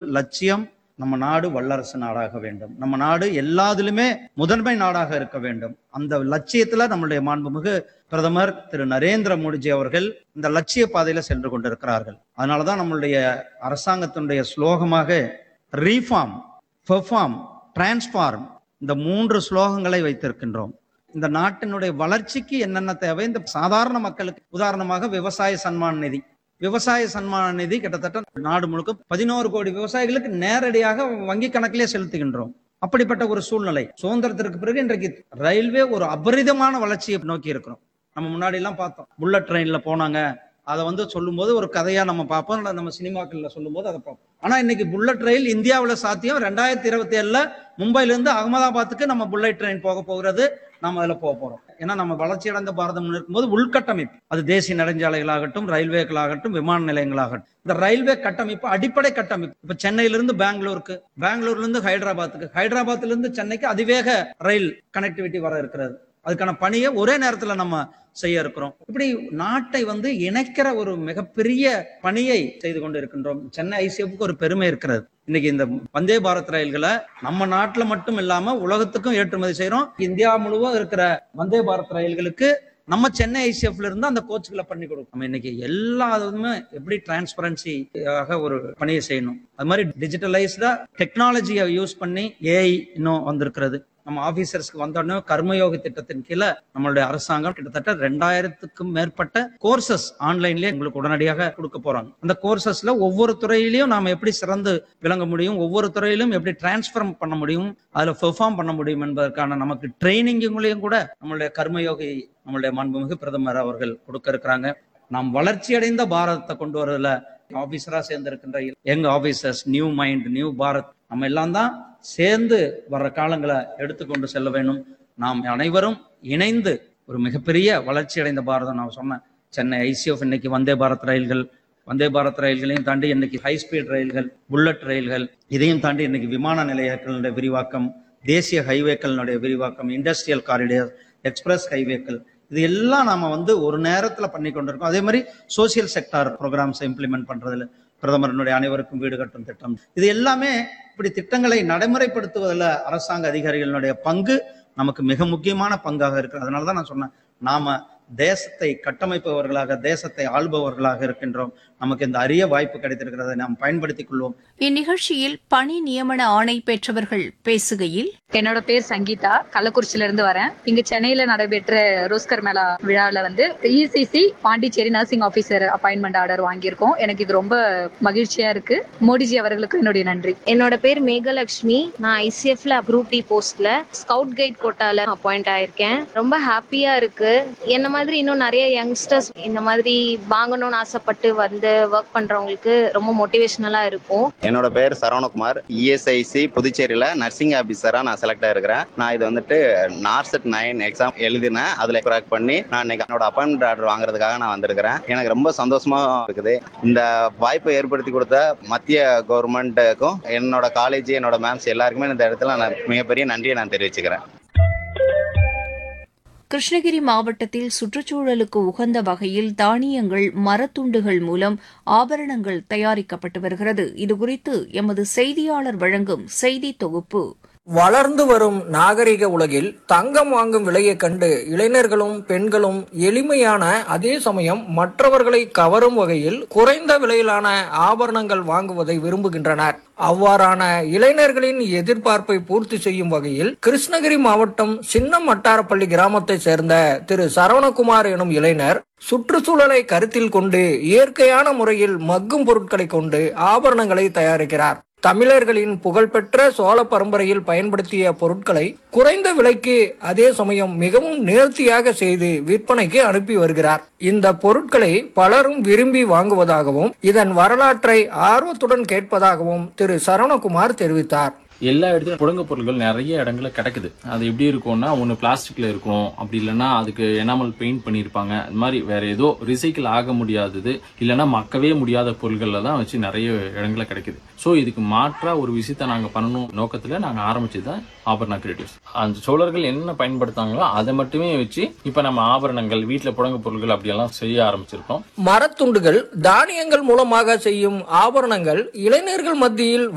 லட்சியம் நம்ம நாடு வல்லரசு நாடாக வேண்டும் நம்ம நாடு எல்லாத்திலுமே முதன்மை நாடாக இருக்க வேண்டும் அந்த லட்சியத்துல நம்மளுடைய மாண்புமிகு பிரதமர் திரு நரேந்திர மோடிஜி அவர்கள் இந்த லட்சிய பாதையில சென்று கொண்டிருக்கிறார்கள் அதனாலதான் நம்மளுடைய அரசாங்கத்தினுடைய ஸ்லோகமாக ரீஃபார்ம் பெர்ஃபார்ம் டிரான்ஸ்ஃபார்ம் இந்த மூன்று ஸ்லோகங்களை வைத்திருக்கின்றோம் இந்த நாட்டினுடைய வளர்ச்சிக்கு என்னென்ன தேவை இந்த சாதாரண மக்களுக்கு உதாரணமாக விவசாய சன்மான் நிதி விவசாய சன்மான நிதி கிட்டத்தட்ட நாடு முழுக்க பதினோரு கோடி விவசாயிகளுக்கு நேரடியாக வங்கி கணக்கிலே செலுத்துகின்றோம் அப்படிப்பட்ட ஒரு சூழ்நிலை சுதந்திரத்திற்கு பிறகு இன்றைக்கு ரயில்வே ஒரு அபரிதமான வளர்ச்சியை நோக்கி இருக்கிறோம் நம்ம முன்னாடி எல்லாம் பார்த்தோம் புல்லட் ட்ரெயின்ல போனாங்க அதை வந்து சொல்லும்போது ஒரு கதையா நம்ம பார்ப்போம் இல்ல நம்ம சினிமாக்கள்ல சொல்லும்போது அதை பார்ப்போம் ஆனா இன்னைக்கு புல்லட் ரயில் இந்தியாவுல சாத்தியம் ரெண்டாயிரத்தி இருபத்தி ஏழுல மும்பைல இருந்து அகமதாபாத்துக்கு நம்ம புல்லட் ட்ரெயின் போக போகிறது நாம அதுல போக போறோம் ஏன்னா நம்ம வளர்ச்சி அடைந்த பாரதம் இருக்கும்போது உள்கட்டமைப்பு அது தேசிய நெடுஞ்சாலைகளாகட்டும் ரயில்வேக்களாகட்டும் விமான நிலையங்களாகட்டும் இந்த ரயில்வே கட்டமைப்பு அடிப்படை கட்டமைப்பு இப்ப சென்னையில இருந்து பெங்களூருக்கு பெங்களூர்ல இருந்து ஹைதராபாத்துக்கு ஹைதராபாத்ல இருந்து சென்னைக்கு அதிவேக ரயில் கனெக்டிவிட்டி வர இருக்கிறது அதுக்கான பணியை ஒரே நேரத்துல நம்ம செய்ய இருக்கிறோம் இப்படி நாட்டை வந்து இணைக்கிற ஒரு மிகப்பெரிய பணியை செய்து கொண்டு இருக்கின்றோம் சென்னை ஐசிஎஃப்க்கு ஒரு பெருமை இருக்கிறது இன்னைக்கு இந்த வந்தே பாரத் ரயில்களை நம்ம நாட்டுல மட்டும் இல்லாம உலகத்துக்கும் ஏற்றுமதி செய்யறோம் இந்தியா முழுவதும் இருக்கிற வந்தே பாரத் ரயில்களுக்கு நம்ம சென்னை ஐசிஎஃப்ல இருந்து அந்த கோச்சுகளை பண்ணி கொடுக்கும் நம்ம இன்னைக்கு எல்லா இதுவுமே எப்படி டிரான்ஸ்பரன்சி ஆக ஒரு பணியை செய்யணும் அது மாதிரி டிஜிட்டலைஸ்டா டெக்னாலஜியை யூஸ் பண்ணி ஏஐ இன்னும் வந்திருக்கிறது நம்ம ஆபீசர்ஸ்க்கு வந்தோடனே கர்மயோக திட்டத்தின் கீழே நம்மளுடைய அரசாங்கம் கிட்டத்தட்ட ரெண்டாயிரத்துக்கும் மேற்பட்ட கோர்சஸ் ஆன்லைன்லயே உங்களுக்கு உடனடியாக கொடுக்க போறாங்க அந்த கோர்சஸ்ல ஒவ்வொரு துறையிலையும் நாம எப்படி சிறந்து விளங்க முடியும் ஒவ்வொரு துறையிலும் எப்படி டிரான்ஸ்ஃபார்ம் பண்ண முடியும் அதுல பெர்ஃபார்ம் பண்ண முடியும் என்பதற்கான நமக்கு ட்ரைனிங்குங்களையும் கூட நம்மளுடைய கர்மயோகி நம்மளுடைய மாண்புமிகு பிரதமர் அவர்கள் கொடுக்க இருக்கிறாங்க நாம் வளர்ச்சி அடைந்த பாரதத்தை கொண்டு வரதுல ஆபீசரா சேர்ந்திருக்கின்ற young officers new mind new Bharat நம்ம எல்லாம் தான் சேர்ந்து வர்ற காலங்களை எடுத்துக்கொண்டு செல்ல வேண்டும் நாம் அனைவரும் இணைந்து ஒரு மிகப்பெரிய வளர்ச்சி அடைந்த பாரதம் நான் சொன்னேன் சென்னை ஐசிஎஃப் இன்னைக்கு வந்தே பாரத் ரயில்கள் வந்தே பாரத் ரயில்களையும் தாண்டி இன்னைக்கு ஹை ஸ்பீட் ரயில்கள் புல்லட் ரயில்கள் இதையும் தாண்டி இன்னைக்கு விமான நிலையங்களுடைய விரிவாக்கம் தேசிய ஹைவேக்களினுடைய விரிவாக்கம் இண்டஸ்ட்ரியல் காரிடர் எக்ஸ்பிரஸ் ஹைவேக்கள் இது எல்லாம் நாம வந்து ஒரு நேரத்துல பண்ணி கொண்டிருக்கோம் அதே மாதிரி சோசியல் செக்டார் ப்ரோக்ராம்ஸை இம்ப்ளிமெண்ட் பண்றதுல பிரதமரனுடைய அனைவருக்கும் வீடு கட்டும் திட்டம் இது எல்லாமே இப்படி திட்டங்களை நடைமுறைப்படுத்துவதில் அரசாங்க அதிகாரிகளுடைய பங்கு நமக்கு மிக முக்கியமான பங்காக இருக்கு அதனால தான் நான் சொன்னேன் நாம தேசத்தை கட்டமைப்பவர்களாக தேசத்தை ஆள்பவர்களாக இருக்கின்றோம் நமக்கு இந்த அரிய வாய்ப்பு கிடைத்திருக்கிறதை நாம் பயன்படுத்திக் கொள்வோம் இந்நிகழ்ச்சியில் பணி நியமன ஆணை பெற்றவர்கள் பேசுகையில் என்னோட பேர் சங்கீதா கள்ளக்குறிச்சியில இருந்து வரேன் இங்க சென்னையில நடைபெற்ற ரோஸ்கர் மேளா விழாவில் வந்து ESIC Pondicherry nursing officer appointment order வாங்கியிருக்கோம் எனக்கு இது ரொம்ப மகிழ்ச்சியா இருக்கு மோடிஜி அவர்களுக்கு என்னுடைய நன்றி என்னோட பேர் மேகலட்சுமி நான் ஐசிஎஃப்ல குரூப் டி போஸ்ட்ல ஸ்கவுட் கைட் கோட்டால அப்பாயிண்ட் ஆயிருக்கேன் ரொம்ப ஹாப்பியா இருக்கு என்ன மாதிரி இன்னும் நிறைய யங்ஸ்டர்ஸ் இந்த மாதிரி வாங்கணும்னு ஆசைப்பட்டு வந்து ஒர்க் பண்றவங்களுக்கு ரொம்ப மோட்டிவேஷனலா இருக்கும் என்னோட பேர் சரவணகுமார் இஎஸ்ஐசி புதுச்சேரியில நர்சிங் ஆபீசரா நான் செலக்ட் ஆயிருக்கிறேன் நான் இது வந்துட்டு நார்செட் நைன் எக்ஸாம் எழுதினேன் அதுல கிராக் பண்ணி நான் இன்னைக்கு என்னோட அப்பாயின்மெண்ட் ஆர்டர் வாங்குறதுக்காக நான் வந்திருக்கிறேன் எனக்கு ரொம்ப சந்தோஷமா இருக்குது இந்த வாய்ப்பை ஏற்படுத்தி கொடுத்த மத்திய கவர்மெண்ட்டுக்கும் என்னோட காலேஜ் என்னோட மேம்ஸ் எல்லாருக்குமே இந்த இடத்துல நான் மிகப்பெரிய நன்றியை நான் தெரிவிச்சுக்கிறேன் கிருஷ்ணகிரி மாவட்டத்தில் சுற்றுச்சூழலுக்கு உகந்த வகையில் தானியங்கள் மரத்துண்டுகள் மூலம் ஆபரணங்கள் தயாரிக்கப்பட்டு வருகிறது இதுகுறித்து எமது செய்தியாளர் வழங்கும் செய்தி தொகுப்பு வளர்ந்து வரும் நாகரிக உலகில் தங்கம் வாங்கும் விலையைக் கண்டு இளைஞர்களும் பெண்களும் எளிமையான அதே சமயம் மற்றவர்களை கவரும் வகையில் குறைந்த விலையிலான ஆபரணங்கள் வாங்குவதை விரும்புகின்றனர் அவ்வாறான இளைஞர்களின் எதிர்பார்ப்பை பூர்த்தி செய்யும் வகையில் கிருஷ்ணகிரி மாவட்டம் சின்ன மட்டாரப்பள்ளி கிராமத்தை சேர்ந்த திரு சரவணகுமார் எனும் இளைஞர் சுற்றுச்சூழலை கருத்தில் கொண்டு இயற்கையான முறையில் மக்கும் பொருட்களை கொண்டு ஆபரணங்களை தயாரிக்கிறார் தமிழர்களின் புகழ்பெற்ற சோழ பரம்பரையில் பயன்படுத்திய பொருட்களை குறைந்த விலைக்கு அதே சமயம் மிகவும் நேர்த்தியாக செய்து விற்பனைக்கு அனுப்பி வருகிறார் இந்த பொருட்களை பலரும் விரும்பி வாங்குவதாகவும் இதன் வரலாற்றை ஆர்வத்துடன் கேட்பதாகவும் திரு சரவணகுமார் தெரிவித்தார் எல்லா இடத்துலயும் புழங்க பொருட்கள் நிறைய இடங்கள்ல கிடக்குது அது எப்படி இருக்கும்னா ஒன்று பிளாஸ்டிக்ல இருக்கும் அப்படி இல்லைன்னா அதுக்கு எனாமல் பெயிண்ட் பண்ணியிருப்பாங்க அது மாதிரி வேற ஏதோ ரிசைக்கிள் ஆக முடியாதது இல்லைன்னா மக்கவே முடியாத பொருட்கள்ல தான் வச்சு நிறைய இடங்கள்ல கிடைக்குது ஸோ இதுக்கு மாற்றா ஒரு விஷயத்த நாங்கள் பண்ணணும் நோக்கத்தில் நாங்கள் ஆரம்பிச்சது தான் ஆபரண கிரியேட்டிவ்ஸ் அந்த சோழர்கள் என்ன பயன்படுத்தாங்களோ அதை மட்டுமே வச்சு இப்போ நம்ம ஆபரணங்கள் வீட்டில் புழங்க பொருட்கள் அப்படியெல்லாம் செய்ய ஆரம்பிச்சிருக்கோம் மரத்துண்டுகள் தானியங்கள் மூலமாக செய்யும் ஆபரணங்கள் இளைஞர்கள் மத்தியில்